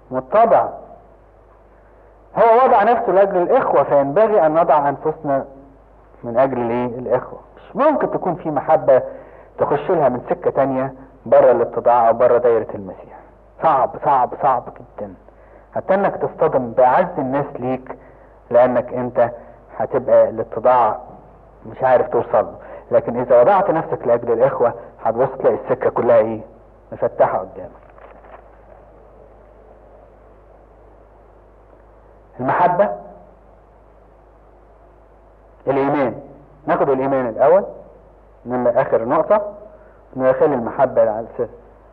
متضع هو وضع نفسه لاجل الاخوة فينبغي ان نضع انفسنا من اجل الايه الاخوة مش ممكن تكون في محبة تخش لها من سكة تانية بره الاتضاع او بره دايرة المسيح صعب صعب صعب جدا حتى انك تصطدم باعز الناس ليك لانك انت هتبقى الاتضاع مش عارف توصل له لكن اذا وضعت نفسك لاجل الاخوة هتبص تلاقي السكة كلها ايه مفتحة قدامك المحبة الايمان ناخد الايمان الاول من اخر نقطة ندخل المحبة على السر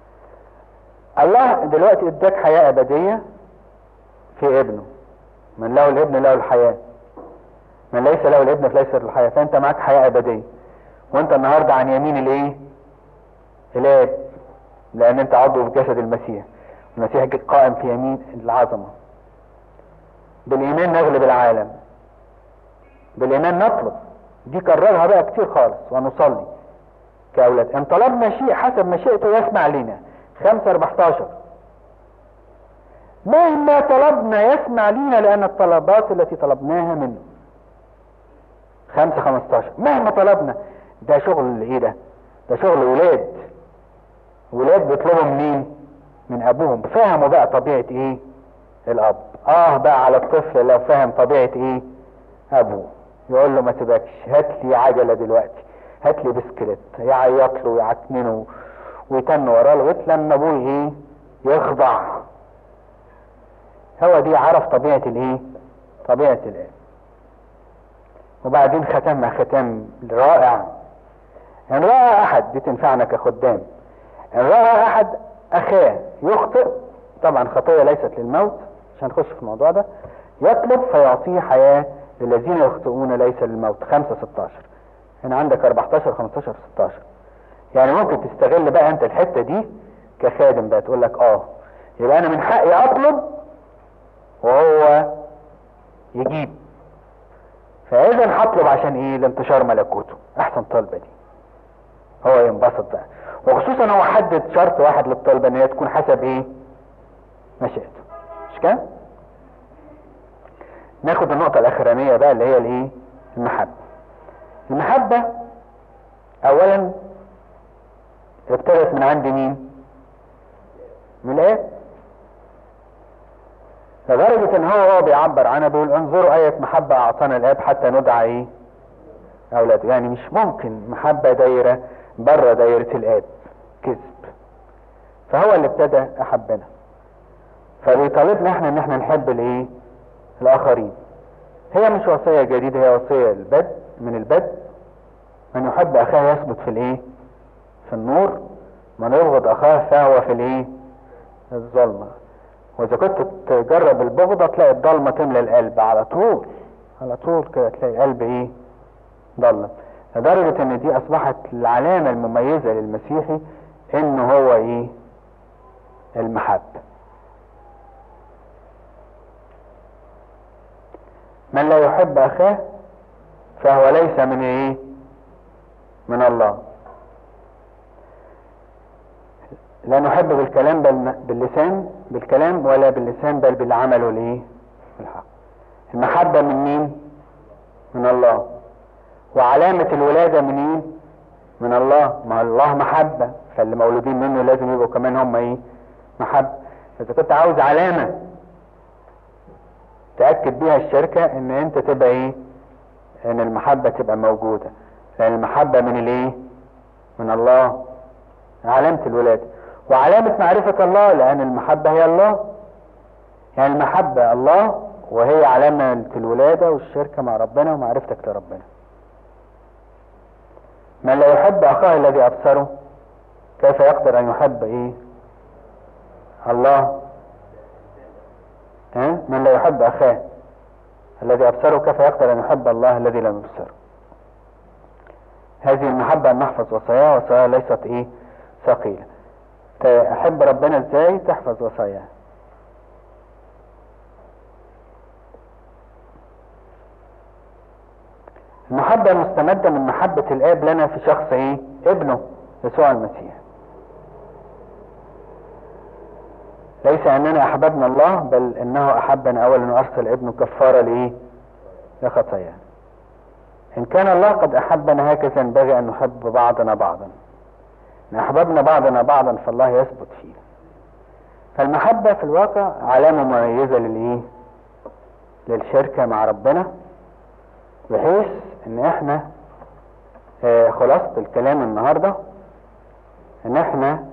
الله دلوقتي اداك حياة ابدية في ابنه من له الابن له الحياة من ليس له الابن فليس له الحياة فانت معاك حياة ابدية وانت النهاردة عن يمين الايه الاب لان انت عضو في جسد المسيح المسيح قائم في يمين العظمة بالايمان نغلب العالم بالايمان نطلب دي كررها بقى كتير خالص ونصلي كأولاد ان طلبنا شيء حسب مشيئته يسمع لنا خمسة اربعتاشر مهما طلبنا يسمع لنا لان الطلبات التي طلبناها منه خمسة خمستاشر مهما طلبنا ده شغل ايه ده ده شغل ولاد ولاد بيطلبوا منين من ابوهم فهموا بقى طبيعة ايه الاب اه بقى على الطفل لو فهم طبيعة ايه ابوه يقول له ما تبكش هات لي عجلة دلوقتي هات لي بسكليت يعيط له ويعكننه ويتن وراه لغايه لما ابوه ايه يخضع هو دي عرف طبيعة الايه طبيعة الاب وبعدين ختمها ختام رائع ان رأى احد دي تنفعنا كخدام ان رأى احد اخاه يخطئ طبعا خطية ليست للموت عشان نخش في الموضوع ده يطلب فيعطيه حياة للذين يخطئون ليس للموت خمسة ستاشر هنا عندك 14 15 16 يعني ممكن تستغل بقى انت الحتة دي كخادم بقى تقول لك اه يبقى انا من حقي اطلب وهو يجيب فاذا هطلب عشان ايه لانتشار ملكوته احسن طلبة دي هو ينبسط بقى وخصوصا هو حدد شرط واحد للطلبة ان هي تكون حسب ايه مشيئته مش كده ناخد النقطة الاخرانية بقى اللي هي الايه المحبة المحبة اولا ابتدت من عند مين من الاب لدرجة ان هو هو بيعبر عنها بيقول انظروا اية محبة اعطانا الاب حتى ندعى ايه اولاده يعني مش ممكن محبة دايرة بره دايرة الاب كذب فهو اللي ابتدى احبنا فبيطالبنا احنا ان احنا نحب الايه الاخرين هي مش وصية جديدة هي وصية البدء من البدء من يحب اخاه يثبت في الايه في النور من يبغض اخاه فهو في الايه الظلمة واذا كنت تجرب البغضة تلاقي الضلمة تملى القلب على طول على طول كده تلاقي القلب ايه ضلم لدرجة ان دي اصبحت العلامة المميزة للمسيحي ان هو ايه المحبة من لا يحب اخاه فهو ليس من ايه من الله لا نحب بالكلام بل باللسان بالكلام ولا باللسان بل بالعمل والايه بالحق المحبة من مين من الله وعلامة الولادة من ايه من الله ما الله محبة فاللي مولودين منه لازم يبقوا كمان هم ايه محبة اذا كنت عاوز علامة تأكد بيها الشركة ان انت تبقى ايه ان المحبة تبقى موجودة لان المحبة من الايه من الله علامة الولادة وعلامة معرفة الله لان المحبة هي الله يعني المحبة الله وهي علامة الولادة والشركة مع ربنا ومعرفتك لربنا من لا يحب اخاه الذي ابصره كيف يقدر ان يحب ايه الله ها من لا يحب اخاه الذي ابصره كيف يقدر ان يحب الله الذي لم يبصره هذه المحبة ان نحفظ وصاياه وصاياه ليست ايه ثقيلة تحب ربنا ازاي تحفظ وصاياه المحبة مستمدة من محبة الاب لنا في شخص ايه ابنه يسوع المسيح ليس اننا احببنا الله بل انه احبنا اولا وارسل ابنه كفاره لايه لخطايانا ان كان الله قد احبنا هكذا ينبغي ان نحب بعضنا بعضا ان احببنا بعضنا بعضا فالله يثبت فينا فالمحبه في الواقع علامه مميزه للايه للشركه مع ربنا بحيث ان احنا آه خلاصه الكلام النهارده ان احنا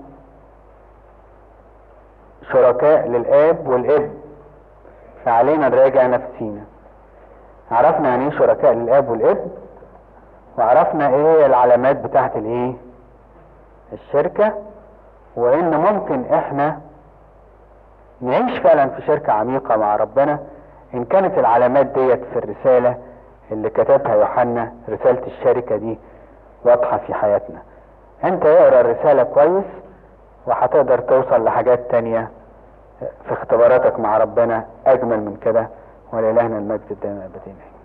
شركاء للاب والابن فعلينا نراجع نفسينا عرفنا يعني ايه شركاء للاب والابن وعرفنا ايه العلامات بتاعت الايه الشركة وان ممكن احنا نعيش فعلا في شركة عميقة مع ربنا ان كانت العلامات ديت في الرسالة اللي كتبها يوحنا رسالة الشركة دي واضحة في حياتنا انت اقرا الرسالة كويس وهتقدر توصل لحاجات تانية في اختباراتك مع ربنا اجمل من كده ولإلهنا المجد الدائم ابدين